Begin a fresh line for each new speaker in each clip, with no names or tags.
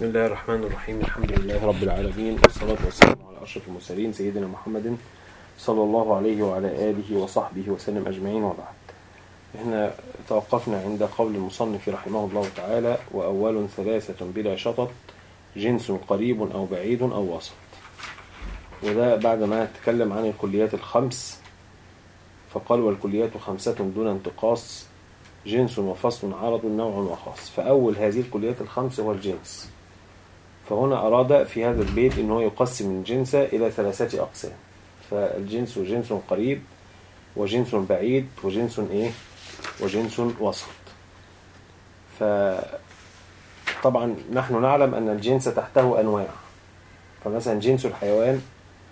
بسم الله الرحمن الرحيم الحمد لله رب العالمين والصلاة والسلام على أشرف المرسلين سيدنا محمد صلى الله عليه وعلى آله وصحبه وسلم أجمعين وبعد احنا توقفنا عند قول المصنف رحمه الله تعالى وأول ثلاثة بلا شطط جنس قريب أو بعيد أو وسط وده بعد ما تكلم عن الكليات الخمس فقال والكليات خمسة دون انتقاص جنس وفصل عرض نوع وخاص فأول هذه الكليات الخمس هو الجنس فهنا أراد في هذا البيت أنه يقسم الجنس إلى ثلاثة أقسام فالجنس جنس قريب وجنس بعيد وجنس إيه وجنس وسط فطبعا نحن نعلم أن الجنس تحته أنواع فمثلا جنس الحيوان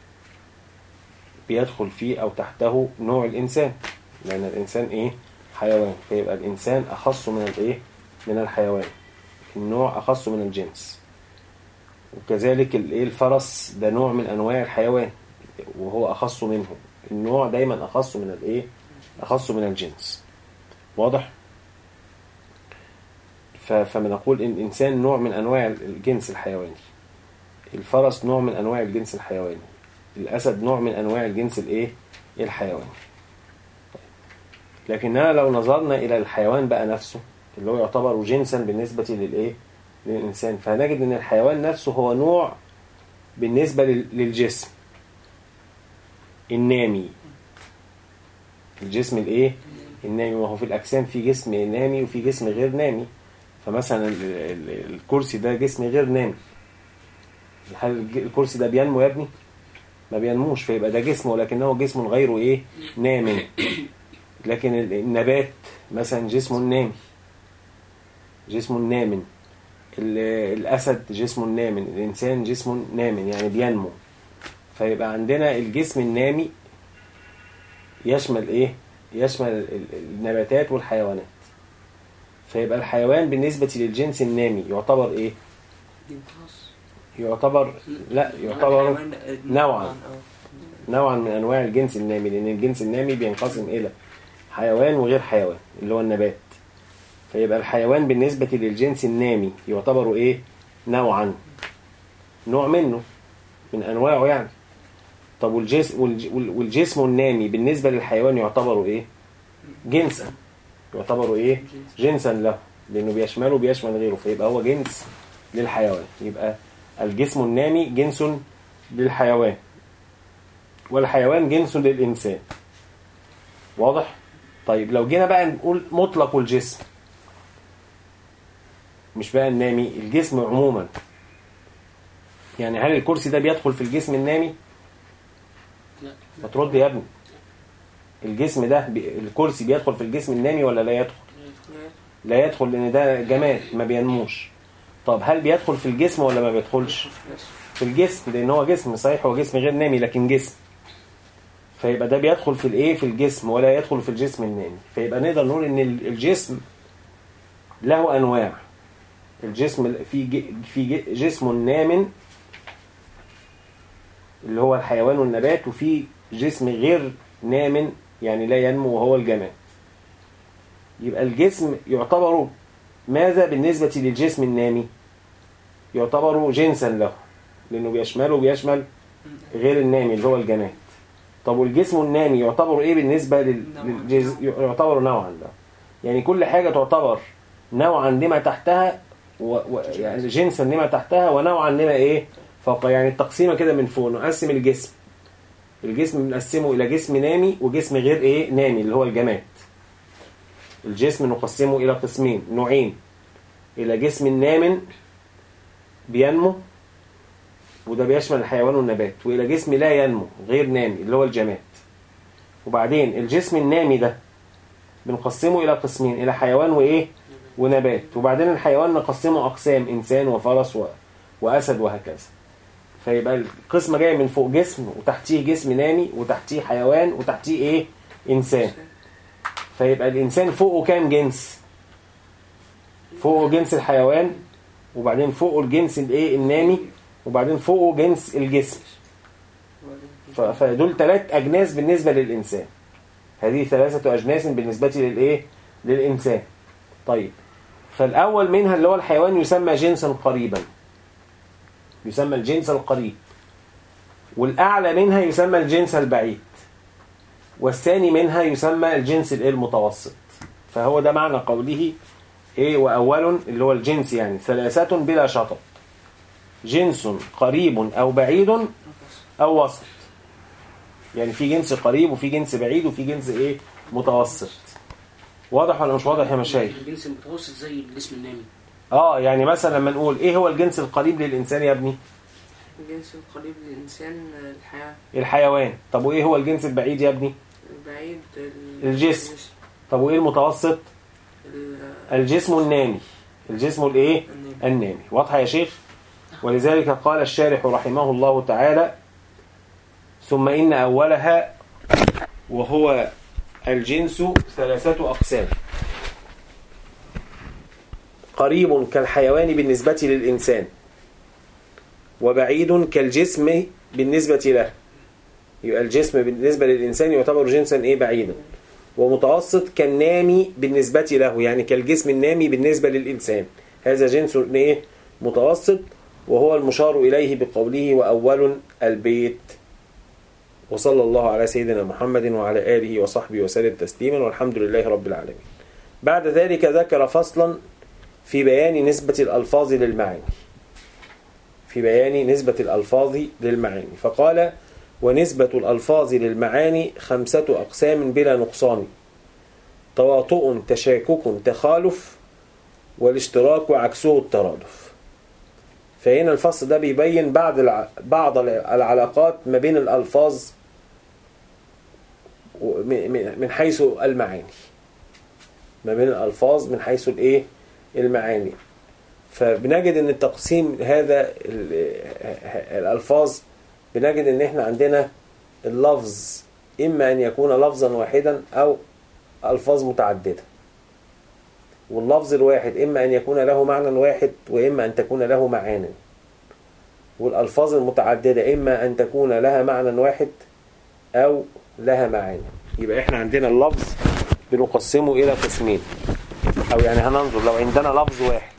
بيدخل فيه أو تحته نوع الإنسان لأن الإنسان إيه حيوان فيبقى الإنسان أخص من الإيه من الحيوان النوع أخص من الجنس وكذلك الايه الفرس ده نوع من انواع الحيوان وهو اخص منه النوع دايما اخص من الايه اخص من الجنس واضح فبنقول ان الانسان نوع من انواع الجنس الحيواني الفرس نوع من انواع الجنس الحيواني الاسد نوع من انواع الجنس الايه الحيواني لكننا لو نظرنا الى الحيوان بقى نفسه اللي هو يعتبر جنسا بالنسبه للايه للإنسان فهنجد أن الحيوان نفسه هو نوع بالنسبة للجسم النامي الجسم الايه النامي وهو في الأجسام في جسم نامي وفي جسم غير نامي فمثلا الكرسي ده جسم غير نامي هل الكرسي ده بينمو يا ابني ما بينموش فيبقى ده جسم ولكنه جسم غير ايه نام لكن النبات مثلا جسم نامي جسم نام الأسد جسم نامن الإنسان جسم نامن يعني بينمو فيبقى عندنا الجسم النامي يشمل إيه؟ يشمل النباتات والحيوانات فيبقى الحيوان بالنسبة للجنس النامي يعتبر إيه؟ يعتبر لا يعتبر نوعا نوعا من أنواع الجنس النامي لأن الجنس النامي بينقسم إلى حيوان وغير حيوان اللي هو النبات فيبقى الحيوان بالنسبة للجنس النامي يعتبر ايه نوعا نوع منه من انواعه يعني طب والجسم والجسم النامي بالنسبة للحيوان يعتبر ايه جنسا يعتبر ايه جنسا له لانه بيشمله بيشمل غيره فيبقى هو جنس للحيوان يبقى الجسم النامي جنس للحيوان والحيوان جنس للإنسان واضح طيب لو جينا بقى نقول مطلق الجسم مش بقى النامي الجسم عموما يعني هل الكرسي ده بيدخل في الجسم النامي
لا
ما ترد يا ابني الجسم ده بي... الكرسي بيدخل في الجسم النامي ولا لا يدخل لا يدخل لان ده جماد ما بينموش طب هل بيدخل في الجسم ولا ما بيدخلش في الجسم لان هو جسم صحيح هو جسم غير نامي لكن جسم فيبقى ده بيدخل في الايه في الجسم ولا يدخل في الجسم النامي فيبقى نقدر نقول ان الجسم له انواع الجسم في ج... في ج... جسم نام اللي هو الحيوان والنبات وفي جسم غير نام يعني لا ينمو وهو الجماد يبقى الجسم يعتبر ماذا بالنسبة للجسم النامي يعتبر جنسا له لأنه بيشمله وبيشمل غير النامي اللي هو الجماد طب والجسم النامي يعتبر ايه بالنسبة لل... للجز... يعتبر نوعا له يعني كل حاجة تعتبر نوعا لما تحتها و... و... يعني جنسا لما تحتها ونوعا لما ايه فوق يعني التقسيمه كده من فوق نقسم الجسم الجسم بنقسمه الى جسم نامي وجسم غير ايه نامي اللي هو الجماد الجسم نقسمه الى قسمين نوعين الى جسم نام بينمو وده بيشمل الحيوان والنبات والى جسم لا ينمو غير نامي اللي هو الجماد وبعدين الجسم النامي ده بنقسمه الى قسمين الى حيوان وايه ونبات وبعدين الحيوان نقسمه أقسام إنسان وفرس و... وأسد وهكذا فيبقى القسمة جاية من فوق جسم وتحتيه جسم نامي وتحتيه حيوان وتحتيه إيه إنسان فيبقى الإنسان فوقه كام جنس فوقه جنس الحيوان وبعدين فوقه الجنس الإيه النامي وبعدين فوقه جنس الجسم ف... فدول ثلاث أجناس بالنسبة للإنسان هذه ثلاثة أجناس بالنسبة للإيه للإنسان طيب فالأول منها اللي هو الحيوان يسمى جنسا قريبا يسمى الجنس القريب والأعلى منها يسمى الجنس البعيد والثاني منها يسمى الجنس الإيه المتوسط فهو ده معنى قوله ايه واول اللي هو الجنس يعني ثلاثة بلا شطط جنس قريب او بعيد او وسط يعني في جنس قريب وفي جنس بعيد وفي جنس ايه متوسط واضح ولا مش واضح يا مشايخ
الجنس المتوسط زي الجسم النامي
اه يعني مثلا لما نقول ايه هو الجنس القريب للانسان يا ابني
الجنس القريب للإنسان الحياة
الحيوان طب وايه هو الجنس البعيد يا ابني
البعيد ال-
الجسم. طب وايه المتوسط
ال-
الجسم النامي الجسم الايه
النامي.
النامي واضحه يا شيخ ولذلك قال الشارح رحمه الله تعالى ثم إن أولها وهو الجنس ثلاثة أقسام قريب كالحيوان بالنسبة للإنسان وبعيد كالجسم بالنسبة له يبقى الجسم بالنسبة للإنسان يعتبر جنسا إيه بعيدا ومتوسط كالنامي بالنسبة له يعني كالجسم النامي بالنسبة للإنسان هذا جنس إيه متوسط وهو المشار إليه بقوله وأول البيت وصلى الله على سيدنا محمد وعلى آله وصحبه وسلم تسليما والحمد لله رب العالمين بعد ذلك ذكر فصلا في بيان نسبة الألفاظ للمعاني في بيان نسبة الألفاظ للمعاني فقال ونسبة الألفاظ للمعاني خمسة أقسام بلا نقصان تواطؤ تشاكك تخالف والاشتراك عكسه الترادف فهنا الفصل ده بيبين بعض الع... بعض العلاقات ما بين الألفاظ من حيث المعاني ما بين الألفاظ من حيث الإيه المعاني فبنجد ان التقسيم هذا الألفاظ بنجد ان احنا عندنا اللفظ إما أن يكون لفظا واحدا أو ألفاظ متعددة واللفظ الواحد إما أن يكون له معنى واحد وإما أن تكون له معاني والألفاظ المتعددة إما أن تكون لها معنى واحد أو لها معاني يبقى إحنا عندنا اللفظ بنقسمه إلى قسمين أو يعني هننظر لو عندنا لفظ واحد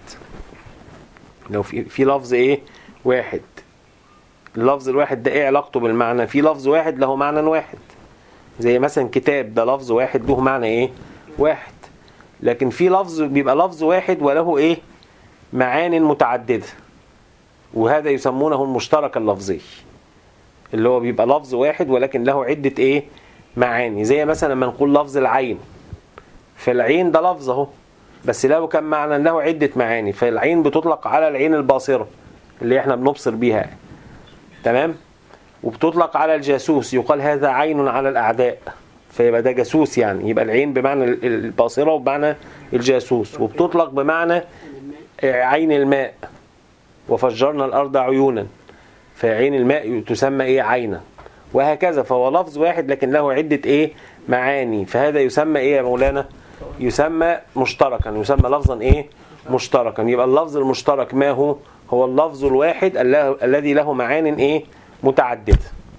لو في في لفظ إيه واحد اللفظ الواحد ده إيه علاقته بالمعنى في لفظ واحد له معنى واحد زي مثلا كتاب ده لفظ واحد له معنى إيه واحد لكن في لفظ بيبقى لفظ واحد وله ايه معان متعددة وهذا يسمونه المشترك اللفظي اللي هو بيبقى لفظ واحد ولكن له عدة ايه معاني زي مثلا لما نقول لفظ العين فالعين ده لفظ اهو بس له كم معنى له عدة معاني فالعين بتطلق على العين الباصرة اللي احنا بنبصر بيها تمام وبتطلق على الجاسوس يقال هذا عين على الأعداء فيبقى ده جاسوس يعني يبقى العين بمعنى الباصرة وبمعنى الجاسوس وبتطلق بمعنى عين الماء وفجرنا الأرض عيونا فعين الماء تسمى إيه عينا وهكذا فهو لفظ واحد لكن له عدة إيه معاني فهذا يسمى إيه يا مولانا يسمى مشتركا يسمى لفظا إيه مشتركا يبقى اللفظ المشترك ما هو هو اللفظ الواحد الذي له معان إيه متعددة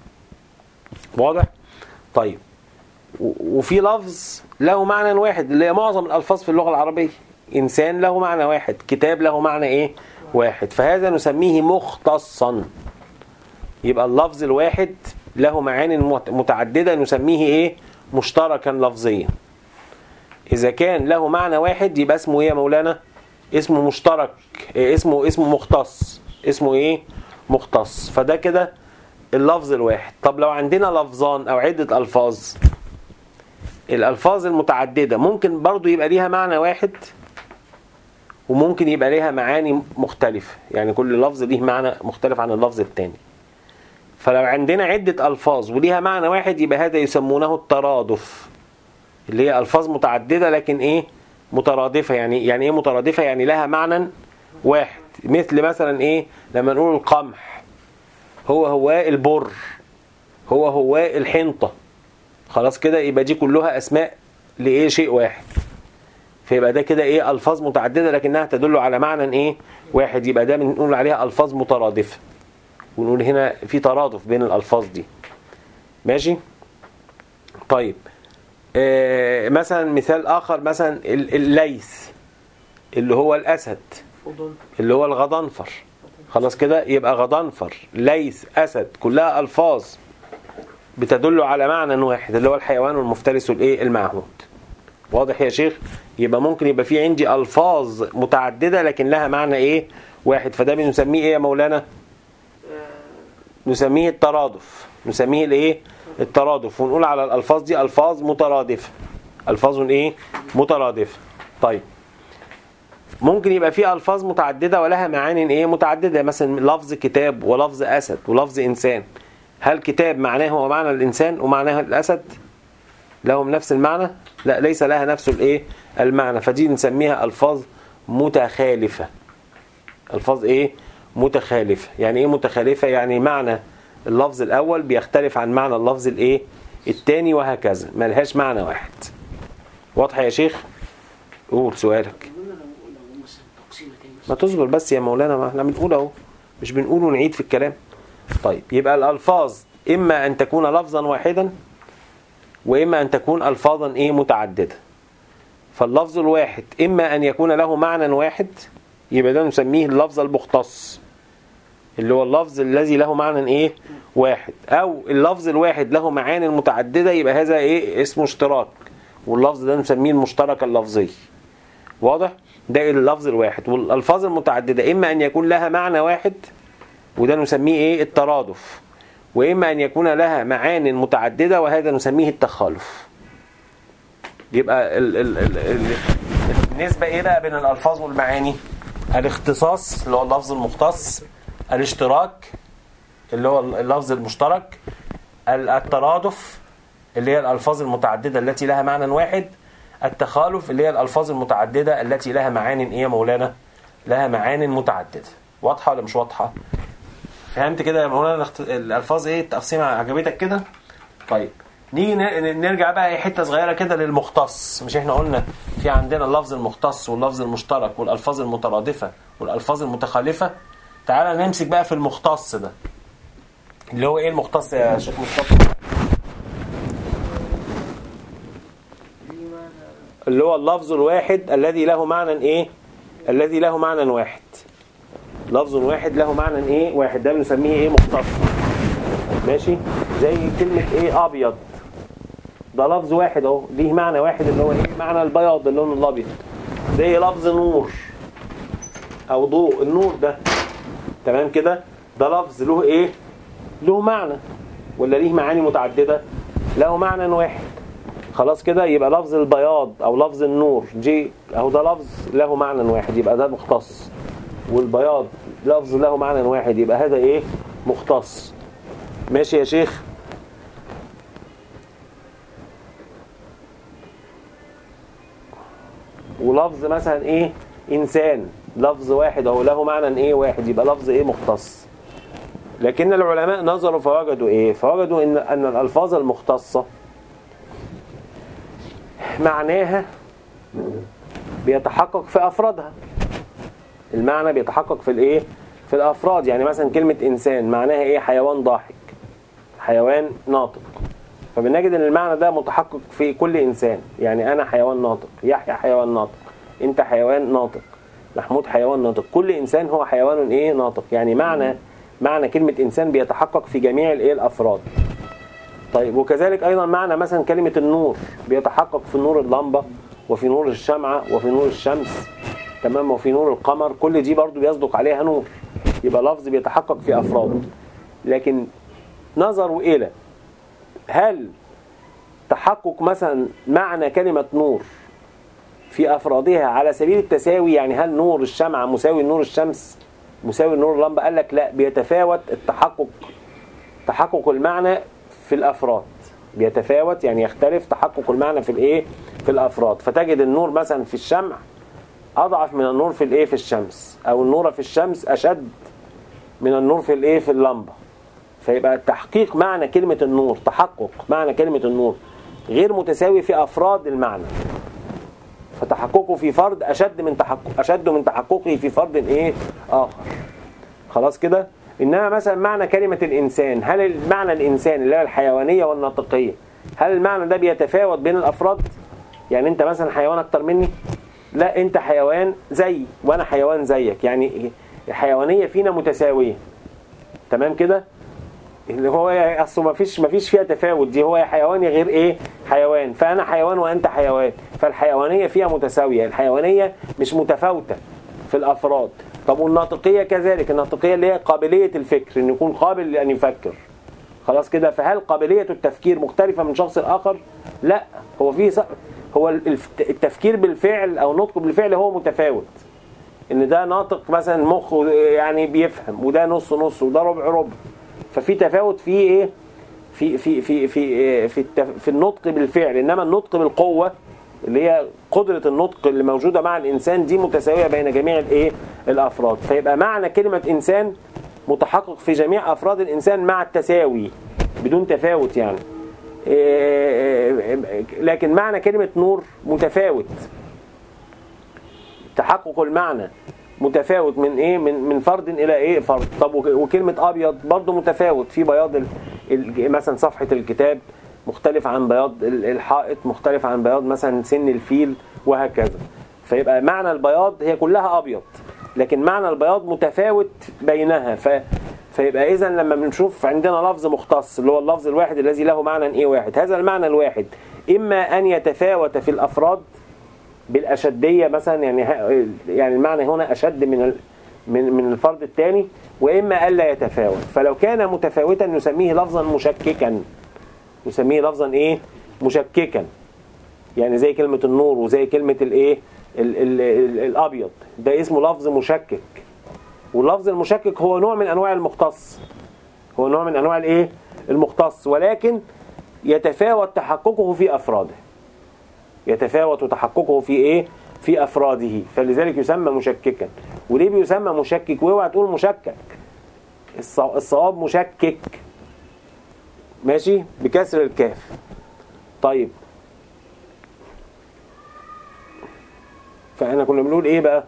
واضح طيب وفي لفظ له معنى واحد اللي هي معظم الألفاظ في اللغة العربية إنسان له معنى واحد كتاب له معنى إيه واحد فهذا نسميه مختصا يبقى اللفظ الواحد له معاني متعددة نسميه إيه مشتركا لفظيا إذا كان له معنى واحد يبقى اسمه إيه يا مولانا اسمه مشترك إيه اسمه اسمه مختص اسمه إيه مختص فده كده اللفظ الواحد طب لو عندنا لفظان أو عدة ألفاظ الألفاظ المتعددة ممكن برضو يبقى ليها معنى واحد وممكن يبقى ليها معاني مختلفة يعني كل لفظ ليه معنى مختلف عن اللفظ التاني فلو عندنا عدة ألفاظ وليها معنى واحد يبقى هذا يسمونه الترادف اللي هي ألفاظ متعددة لكن إيه مترادفة يعني يعني إيه مترادفة يعني لها معنى واحد مثل مثلا إيه لما نقول القمح هو هو البر هو هو الحنطة خلاص كده يبقى دي كلها اسماء لايه شيء واحد فيبقى ده كده ايه الفاظ متعدده لكنها تدل على معنى ايه واحد يبقى ده بنقول عليها الفاظ مترادفه ونقول هنا في ترادف بين الالفاظ دي ماشي طيب آه مثلا مثال اخر مثلا الليث اللي هو الاسد اللي هو الغضنفر خلاص كده يبقى غضنفر ليث اسد كلها الفاظ بتدل على معنى واحد اللي هو الحيوان المفترس الايه المعهود واضح يا شيخ يبقى ممكن يبقى في عندي الفاظ متعدده لكن لها معنى ايه واحد فده بنسميه ايه يا مولانا
آه،
نسميه الترادف نسميه الايه الترادف ونقول على الالفاظ دي الفاظ مترادفه الفاظ ايه مترادفه طيب ممكن يبقى في الفاظ متعدده ولها معان ايه متعدده مثلا لفظ كتاب ولفظ اسد ولفظ انسان هل كتاب معناه هو معنى الانسان ومعناه الاسد لهم نفس المعنى لا ليس لها نفس الايه المعنى فدي نسميها الفاظ متخالفه الفاظ ايه متخالفه يعني ايه متخالفه يعني معنى اللفظ الاول بيختلف عن معنى اللفظ الايه الثاني وهكذا ملهاش معنى واحد واضحه يا شيخ قول سؤالك
قلنا لو لو مثلا تقسيمه تاني
ما تصبر بس يا مولانا ما احنا بنقول اهو مش بنقول ونعيد في الكلام طيب يبقى الالفاظ اما ان تكون لفظا واحدا واما ان تكون الفاظا ايه متعدده فاللفظ الواحد اما ان يكون له معنى واحد يبقى ده نسميه اللفظ المختص اللي هو اللفظ الذي له معنى ايه واحد او اللفظ الواحد له معاني متعدده يبقى هذا ايه اسمه اشتراك واللفظ ده نسميه المشترك اللفظي واضح ده اللفظ الواحد والالفاظ المتعدده اما ان يكون لها معنى واحد وده نسميه ايه الترادف واما ان يكون لها معان متعدده وهذا نسميه التخالف يبقى ال ال ال ال النسبه ايه بقى بين الالفاظ والمعاني الاختصاص اللي هو اللفظ المختص الاشتراك اللي هو اللفظ المشترك ال- الترادف اللي هي الالفاظ المتعدده التي لها معنى واحد التخالف اللي هي الالفاظ المتعدده التي لها معان ايه يا مولانا لها معان متعدده واضحه ولا مش واضحه فهمت كده يا مولانا الاخت- الالفاظ ايه التقسيمه عجبتك كده طيب نيجي ن- نرجع بقى إيه حته صغيره كده للمختص مش احنا قلنا في عندنا اللفظ المختص واللفظ المشترك والالفاظ المترادفه والالفاظ المتخالفه تعالى نمسك بقى في المختص ده اللي هو ايه المختص يا شيخ مصطفى
ليه معنى
اللي هو اللفظ الواحد الذي له معنى ايه الذي له معنى واحد لفظ واحد له معنى ايه واحد ده بنسميه ايه مختص ماشي زي كلمة ايه ابيض ده لفظ واحد اهو ليه معنى واحد اللي هو ايه معنى البياض اللون الابيض زي لفظ نور او ضوء النور ده تمام كده ده لفظ له ايه له معنى ولا ليه معاني متعددة له معنى واحد خلاص كده يبقى لفظ البياض او لفظ النور جي اهو ده لفظ له معنى واحد يبقى ده مختص والبياض لفظ له معنى واحد يبقى هذا ايه مختص ماشي يا شيخ ولفظ مثلا ايه انسان لفظ واحد او له معنى ايه واحد يبقى لفظ ايه مختص لكن العلماء نظروا فوجدوا ايه فوجدوا ان ان الالفاظ المختصه معناها بيتحقق في افرادها المعنى بيتحقق في الايه في الافراد يعني مثلا كلمه انسان معناها ايه حيوان ضاحك حيوان ناطق فبنجد ان المعنى ده متحقق في كل انسان يعني انا حيوان ناطق يحيى حيوان ناطق انت حيوان ناطق محمود حيوان ناطق كل انسان هو حيوان ايه ناطق يعني معنى معنى كلمه انسان بيتحقق في جميع الايه الافراد طيب وكذلك ايضا معنى مثلا كلمه النور بيتحقق في نور اللمبه وفي نور الشمعه وفي نور الشمس تمام وفي نور القمر كل دي برضو بيصدق عليها نور يبقى لفظ بيتحقق في افراد لكن نظروا الى هل تحقق مثلا معنى كلمه نور في افرادها على سبيل التساوي يعني هل نور الشمعه مساوي لنور الشمس مساوي لنور اللمبه قال لك لا بيتفاوت التحقق تحقق المعنى في الافراد بيتفاوت يعني يختلف تحقق المعنى في الايه في الافراد فتجد النور مثلا في الشمع اضعف من النور في الايه في الشمس او النور في الشمس اشد من النور في الايه في اللمبه فيبقى تحقيق معنى كلمه النور تحقق معنى كلمه النور غير متساوي في افراد المعنى فتحققه في فرد اشد من تحقق اشد من تحققه في فرد ايه اخر خلاص كده انما مثلا معنى كلمه الانسان هل المعنى الانسان اللي هي الحيوانيه والناطقيه هل المعنى ده بيتفاوت بين الافراد يعني انت مثلا حيوان اكتر مني لا انت حيوان زي وانا حيوان زيك يعني الحيوانيه فينا متساويه تمام كده اللي هو اصله ما فيش ما فيش فيها تفاوت دي هو يا حيوان يا غير ايه حيوان فانا حيوان وانت حيوان فالحيوانيه فيها متساويه الحيوانيه مش متفاوته في الافراد طب والناطقيه كذلك الناطقيه اللي هي قابليه الفكر ان يكون قابل لان يفكر خلاص كده فهل قابليه التفكير مختلفه من شخص لاخر لا هو في ص- هو الف- التفكير بالفعل او النطق بالفعل هو متفاوت ان ده ناطق مثلا مخه يعني بيفهم وده نص نص وده ربع ربع ففي تفاوت في ايه في في في في إيه؟ في التف... في النطق بالفعل انما النطق بالقوه اللي هي قدره النطق اللي موجوده مع الانسان دي متساويه بين جميع الايه الافراد فيبقى معنى كلمه انسان متحقق في جميع افراد الانسان مع التساوي بدون تفاوت يعني إيه، لكن معنى كلمه نور متفاوت تحقق المعنى متفاوت من ايه من من فرد الى ايه فرد طب وك- وكلمه ابيض برضه متفاوت في بياض ال... ال... مثلا صفحه الكتاب مختلف عن بياض ال- الحائط مختلف عن بياض مثلا سن الفيل وهكذا فيبقى معنى البياض هي كلها ابيض لكن معنى البياض متفاوت بينها ف فيبقى اذا لما بنشوف عندنا لفظ مختص اللي هو اللفظ الواحد الذي له معنى ايه واحد هذا المعنى الواحد اما ان يتفاوت في الافراد بالاشديه مثلا يعني ه- يعني المعنى هنا اشد من ال- من من الفرد الثاني واما الا يتفاوت فلو كان متفاوتا نسميه لفظا مشككا نسميه لفظا ايه مشككا يعني زي كلمه النور وزي كلمه الايه ال- ال- ال- الابيض ده اسمه لفظ مشكك واللفظ المشكك هو نوع من انواع المختص هو نوع من انواع الايه المختص ولكن يتفاوت تحققه في افراده يتفاوت تحققه في ايه في افراده فلذلك يسمى مشككا وليه بيسمى مشكك واوعى تقول مشكك الص- الصواب مشكك ماشي بكسر الكاف طيب فاحنا كنا بنقول ايه بقى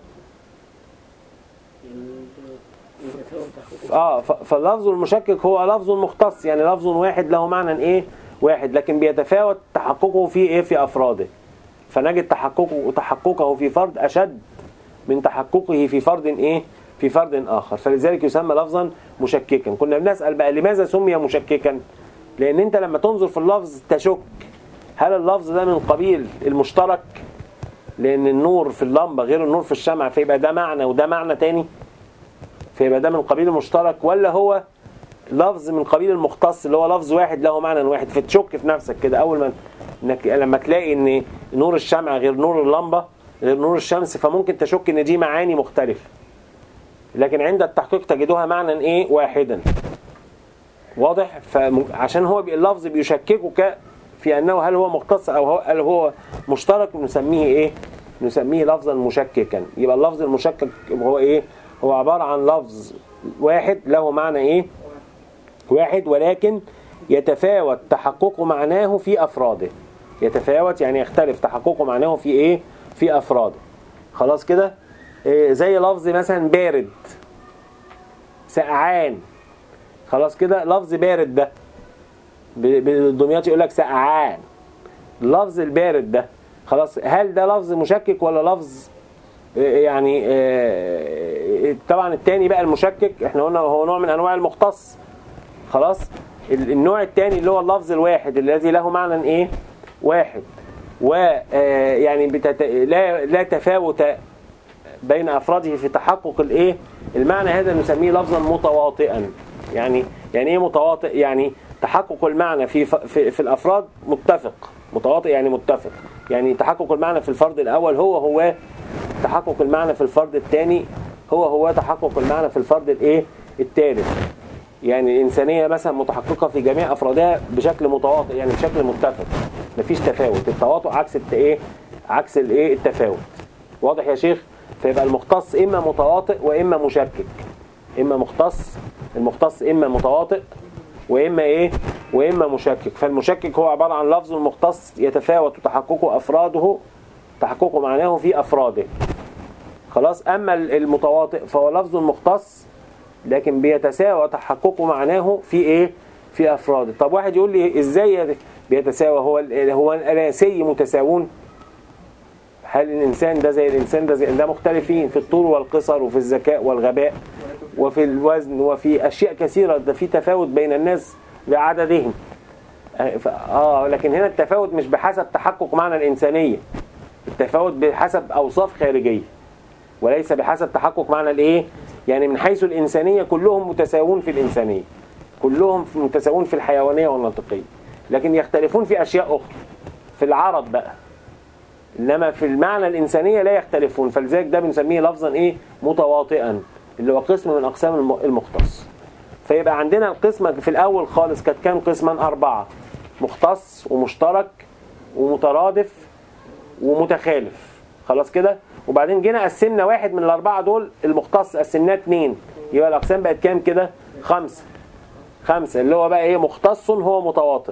اه ف- فاللفظ المشكك هو لفظ مختص يعني لفظ واحد له معنى ايه واحد لكن بيتفاوت تحققه في ايه في افراده فنجد تحققه تحققه في فرد اشد من تحققه في فرد ايه في فرد اخر فلذلك يسمى لفظا مشككا كنا بنسال بقى لماذا سمي مشككا لان انت لما تنظر في اللفظ تشك هل اللفظ ده من قبيل المشترك لان النور في اللمبه غير النور في الشمع فيبقى ده معنى وده معنى تاني فيبقى ده من قبيل المشترك ولا هو لفظ من قبيل المختص اللي هو لفظ واحد له معنى واحد فتشك في نفسك كده اول ما انك لما تلاقي ان نور الشمع غير نور اللمبه غير نور الشمس فممكن تشك ان دي معاني مختلفه لكن عند التحقيق تجدها معنى ايه واحدا واضح فعشان هو بي- اللفظ بيشككك في انه هل هو مختص او هو هل هو مشترك نسميه ايه نسميه لفظا مشككا يبقى اللفظ المشكك هو ايه هو عبارة عن لفظ واحد له معنى ايه واحد ولكن يتفاوت تحقق معناه في افراده يتفاوت يعني يختلف تحقق معناه في ايه في افراده خلاص كده إيه زي لفظ مثلا بارد سقعان خلاص كده لفظ بارد ده ب- بالدمياط يقول لك سقعان اللفظ البارد ده خلاص هل ده لفظ مشكك ولا لفظ آه، يعني آه، طبعا التاني بقى المشكك احنا قلنا هو نوع من انواع المختص خلاص ال- النوع الثاني اللي هو اللفظ الواحد الذي له معنى ايه واحد و آه، يعني بتت... لا لا تفاوت بين افراده في تحقق الايه المعنى هذا نسميه لفظا متواطئا يعني يعني ايه متواطئ يعني تحقق المعنى في ف- في, في الافراد متفق متواطئ يعني متفق يعني تحقق المعنى في الفرد الاول هو هو تحقق المعنى في الفرد الثاني هو هو تحقق المعنى في الفرد الايه الثالث يعني الإنسانية مثلا متحققة في جميع أفرادها بشكل متواطئ يعني بشكل متفق مفيش تفاوت التواطؤ عكس الت- ايه عكس الايه التفاوت واضح يا شيخ فيبقى المختص إما متواطئ وإما مشكك إما مختص المختص إما متواطئ وإما إيه وإما مشكك فالمشكك هو عبارة عن لفظ المختص يتفاوت تحققه أفراده تحقق معناه في أفراده خلاص أما المتواطئ فهو لفظ مختص لكن بيتساوى تحققه معناه في ايه في افراده طب واحد يقول لي ازاي بيتساوى هو ال- هو الاناسي متساوون هل الانسان ده زي الانسان ده زي ده مختلفين في الطول والقصر وفي الذكاء والغباء وفي الوزن وفي اشياء كثيره ده في تفاوت بين الناس بعددهم آه، ف- اه لكن هنا التفاوت مش بحسب تحقق معنى الانسانيه التفاوت بحسب اوصاف خارجيه وليس بحسب تحقق معنى الايه يعني من حيث الانسانيه كلهم متساوون في الانسانيه كلهم متساوون في الحيوانيه والنطقيه لكن يختلفون في اشياء اخرى في العرض بقى انما في المعنى الانسانيه لا يختلفون فلذلك ده بنسميه لفظا ايه متواطئا اللي هو قسم من اقسام الم- المختص فيبقى عندنا القسمة في الأول خالص كانت كام قسما أربعة مختص ومشترك ومترادف ومتخالف خلاص كده وبعدين جينا قسمنا واحد من الأربعة دول المختص قسمناه اتنين يبقى الأقسام بقت كام كده خمسة خمسة اللي هو بقى إيه مختص هو متواطئ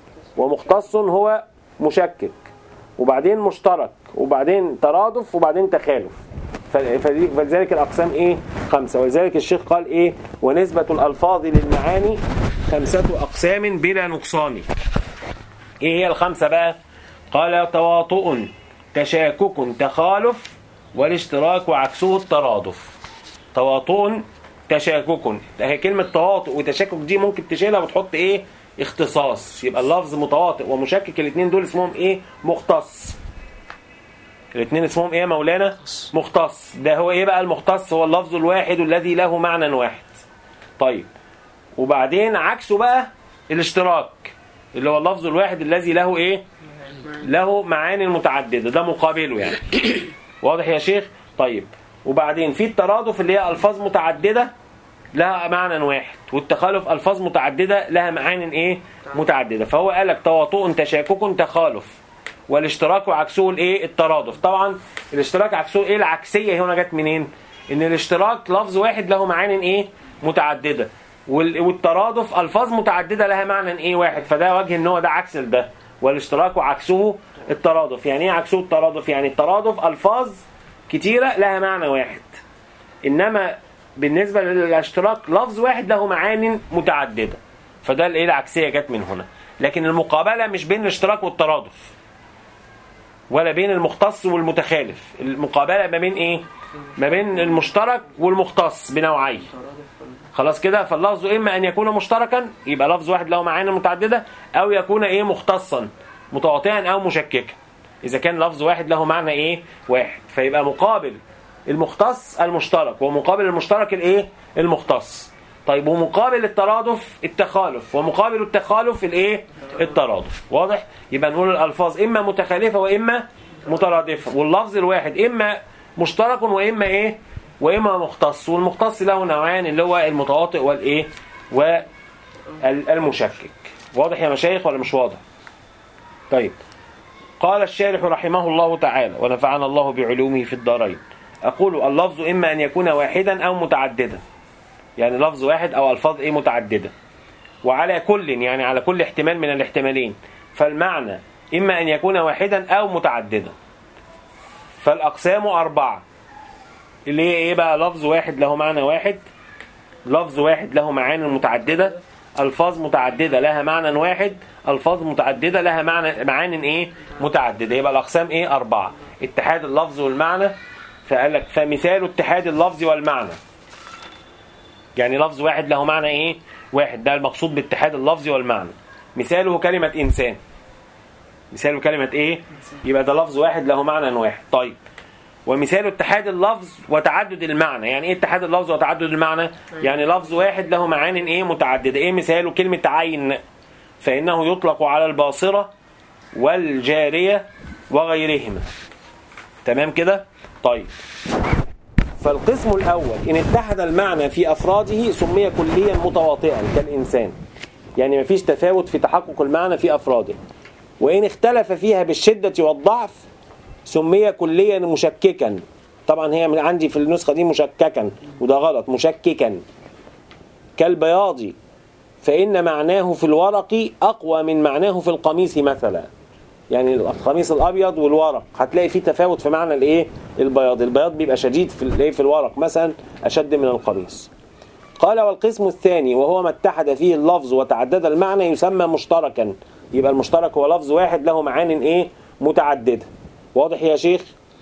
ومختص هو مشكك وبعدين مشترك وبعدين ترادف وبعدين تخالف ف- فدي- فلذلك الأقسام إيه خمسة ولذلك الشيخ قال إيه ونسبة الألفاظ للمعاني خمسة أقسام بلا نقصان إيه هي الخمسة بقى قال تواطؤ تشاكك تخالف والاشتراك وعكسه الترادف تواطؤ تشاكك هي كلمة تواطؤ وتشاكك دي ممكن تشيلها وتحط ايه اختصاص يبقى اللفظ متواطئ ومشكك الاثنين دول اسمهم ايه مختص الاثنين اسمهم ايه يا مولانا مختص ده هو ايه بقى المختص هو اللفظ الواحد الذي له معنى واحد طيب وبعدين عكسه بقى الاشتراك اللي هو اللفظ الواحد الذي له ايه له معاني متعدده ده مقابله يعني واضح يا شيخ طيب وبعدين في الترادف اللي هي الفاظ متعدده لها معنى واحد والتخالف الفاظ متعدده لها معان ايه متعدده فهو قال لك تواطؤ تشاكك تخالف والاشتراك عكسه الايه الترادف طبعا الاشتراك عكسه ايه العكسيه هنا جت منين ان الاشتراك لفظ واحد له معان ايه متعدده وال- والترادف الفاظ متعدده لها معنى ايه واحد فده وجه ان هو ده عكس ده والاشتراك عكسه الترادف يعني ايه عكسه الترادف يعني الترادف الفاظ كتيره لها معنى واحد انما بالنسبه للاشتراك لفظ واحد له معان متعدده فده الايه العكسيه جت من هنا لكن المقابله مش بين الاشتراك والترادف ولا بين المختص والمتخالف المقابله ما بين ايه ما بين المشترك والمختص بنوعيه خلاص كده فاللفظ اما ان يكون مشتركا يبقى لفظ واحد له معاني متعدده او يكون ايه مختصا متواطئا او مشككا اذا كان لفظ واحد له معنى ايه واحد فيبقى مقابل المختص المشترك ومقابل المشترك الايه المختص طيب ومقابل الترادف التخالف ومقابل التخالف الايه الترادف واضح يبقى نقول الالفاظ اما متخالفه واما مترادفه واللفظ الواحد اما مشترك واما ايه واما مختص والمختص له نوعان اللي هو المتواطئ والايه والمشكك واضح يا مشايخ ولا مش واضح طيب قال الشارح رحمه الله تعالى ونفعنا الله بعلومه في الدارين أقول اللفظ إما أن يكون واحدا أو متعددا يعني لفظ واحد أو ألفاظ إيه متعددة وعلى كل يعني على كل احتمال من الاحتمالين فالمعنى إما أن يكون واحدا أو متعددا فالأقسام أربعة اللي هي إيه بقى لفظ واحد له معنى واحد لفظ واحد له معاني متعددة ألفاظ متعددة لها معنى واحد ألفاظ متعددة لها معنى معان إيه متعددة يبقى الأقسام إيه أربعة اتحاد اللفظ والمعنى فقال لك فمثال اتحاد اللفظ والمعنى يعني لفظ واحد له معنى إيه واحد ده المقصود باتحاد اللفظ والمعنى مثاله كلمة إنسان مثاله كلمة إيه يبقى ده لفظ واحد له معنى واحد طيب ومثال اتحاد اللفظ وتعدد المعنى يعني ايه اتحاد اللفظ وتعدد المعنى يعني لفظ واحد له معان ايه متعدده ايه مثاله كلمه عين فانه يطلق على الباصره والجاريه وغيرهما تمام كده طيب فالقسم الاول ان اتحد المعنى في افراده سمي كليا متواطئا كالانسان يعني مفيش تفاوت في تحقق المعنى في افراده وان اختلف فيها بالشده والضعف سمي كليا مشككا طبعا هي من عندي في النسخة دي مشككا وده غلط مشككا كالبياض فإن معناه في الورق أقوى من معناه في القميص مثلا يعني القميص الأبيض والورق هتلاقي فيه تفاوت في معنى الإيه البياض البياض بيبقى شديد في الإيه في الورق مثلا أشد من القميص قال والقسم الثاني وهو ما اتحد فيه اللفظ وتعدد المعنى يسمى مشتركا يبقى المشترك هو لفظ واحد له معان ايه متعدده واضح يا شيخ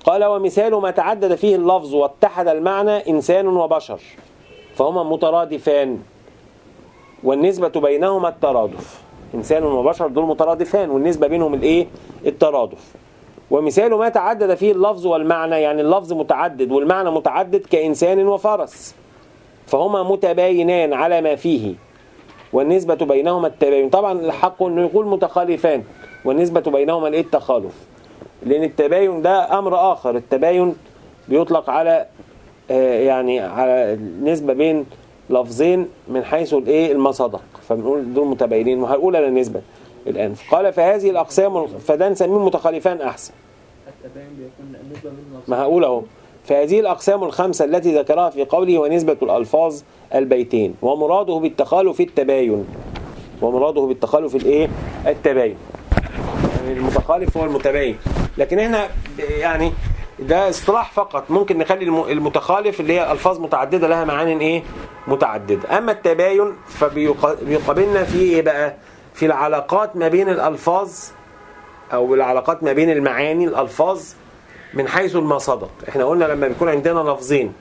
قال ومثال ما تعدد فيه اللفظ واتحد المعنى إنسان وبشر فهما مترادفان والنسبة بينهما الترادف إنسان وبشر دول مترادفان والنسبة بينهم الإيه؟ الترادف ومثال ما تعدد فيه اللفظ والمعنى يعني اللفظ متعدد والمعنى متعدد كإنسان وفرس فهما متباينان على ما فيه والنسبة بينهما التباين طبعا الحق أنه يقول متخالفان والنسبة بينهما الإيه التخالف لأن التباين ده أمر آخر التباين بيطلق على آه، يعني على النسبة بين لفظين من حيث الإيه المصدق فبنقول دول متباينين وهنقول على النسبة الآن قال فهذه الأقسام فده نسميه متخالفان أحسن
التباين بيكون النسبة بين اللفظ
ما هقول اهو فهذه الأقسام الخمسة التي ذكرها في قوله ونسبة الألفاظ البيتين ومراده بالتخالف التباين ومراده بالتخالف الايه التباين يعني المتخالف هو المتباين لكن احنا يعني ده اصطلاح فقط ممكن نخلي الم- المتخالف اللي هي ألفاظ متعددة لها معان ايه متعددة أما التباين فبيقابلنا في ايه بقى في العلاقات ما بين الألفاظ أو العلاقات ما بين المعاني الألفاظ من حيث المصدق احنا قلنا لما بيكون عندنا لفظين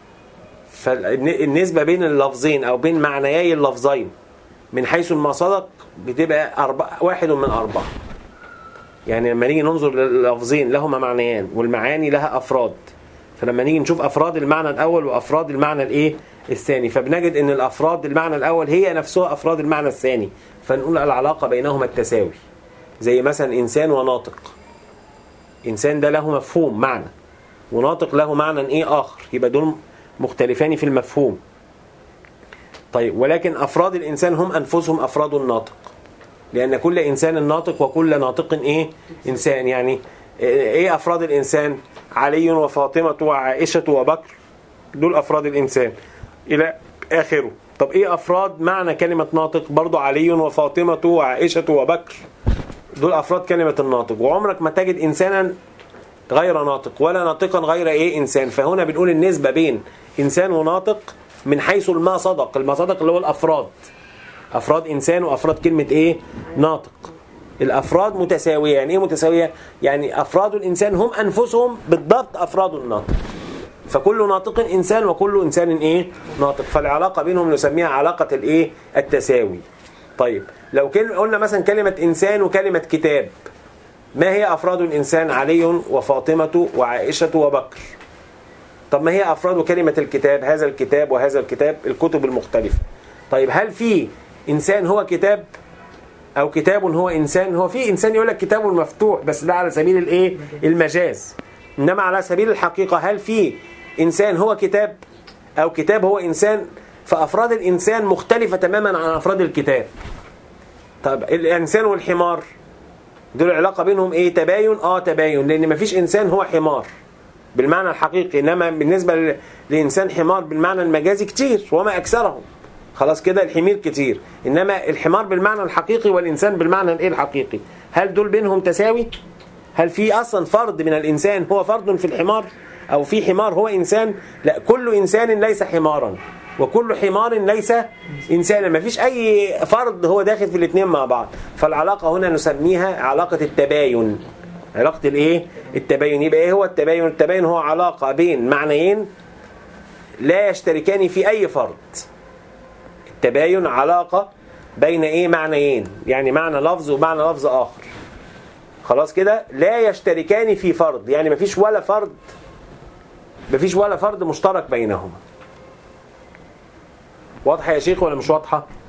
فالنسبة بين اللفظين أو بين معنيي اللفظين من حيث المصدق بتبقى أربع واحد من أربعة يعني لما نيجي ننظر لللفظين لهما معنيان والمعاني لها أفراد فلما نيجي نشوف أفراد المعنى الأول وأفراد المعنى الإيه الثاني فبنجد أن الأفراد المعنى الأول هي نفسها أفراد المعنى الثاني فنقول العلاقة بينهما التساوي زي مثلا إنسان وناطق إنسان ده له مفهوم معنى وناطق له معنى إيه آخر يبقى دول مختلفان في المفهوم طيب ولكن أفراد الإنسان هم أنفسهم أفراد الناطق لأن كل إنسان ناطق وكل ناطق إيه إنسان يعني إيه أفراد الإنسان علي وفاطمة وعائشة وبكر دول أفراد الإنسان إلى آخره طب إيه أفراد معنى كلمة ناطق برضو علي وفاطمة وعائشة وبكر دول أفراد كلمة الناطق وعمرك ما تجد إنسانا غير ناطق ولا ناطقا غير إيه إنسان فهنا بنقول النسبة بين إنسان وناطق من حيث الما صدق الما صدق اللي هو الأفراد أفراد إنسان وأفراد كلمة إيه ناطق الأفراد متساوية يعني إيه متساوية يعني أفراد الإنسان هم أنفسهم بالضبط أفراد الناطق فكل ناطق إنسان وكل إنسان إيه ناطق فالعلاقة بينهم نسميها علاقة الإيه التساوي طيب لو كل قلنا مثلا كلمة إنسان وكلمة كتاب ما هي أفراد الإنسان علي وفاطمة وعائشة وبكر طب ما هي أفراد كلمة الكتاب هذا الكتاب وهذا الكتاب الكتب المختلفة طيب هل في إنسان هو كتاب أو كتاب هو إنسان هو في إنسان يقول لك كتاب مفتوح بس ده على سبيل الإيه المجاز إنما على سبيل الحقيقة هل في إنسان هو كتاب أو كتاب هو إنسان فأفراد الإنسان مختلفة تماما عن أفراد الكتاب طب الإنسان والحمار دول العلاقة بينهم إيه تباين آه تباين لأن مفيش إنسان هو حمار بالمعنى الحقيقي إنما بالنسبة ل- لإنسان حمار بالمعنى المجازي كتير وما أكثرهم خلاص كده الحمير كتير إنما الحمار بالمعنى الحقيقي والإنسان بالمعنى الإيه الحقيقي هل دول بينهم تساوي؟ هل في أصلا فرد من الإنسان هو فرد في الحمار؟ أو في حمار هو إنسان؟ لا كل إنسان ليس حمارا وكل حمار ليس إنسانا ما فيش أي فرد هو داخل في الاثنين مع بعض فالعلاقة هنا نسميها علاقة التباين علاقة الايه التباين يبقى ايه هو التباين التباين هو علاقة بين معنيين لا يشتركان في اي فرد التباين علاقة بين ايه معنيين يعني معنى لفظ ومعنى لفظ اخر خلاص كده لا يشتركان في فرد يعني مفيش ولا فرد مفيش ولا فرد مشترك بينهما واضحة يا شيخ ولا مش واضحة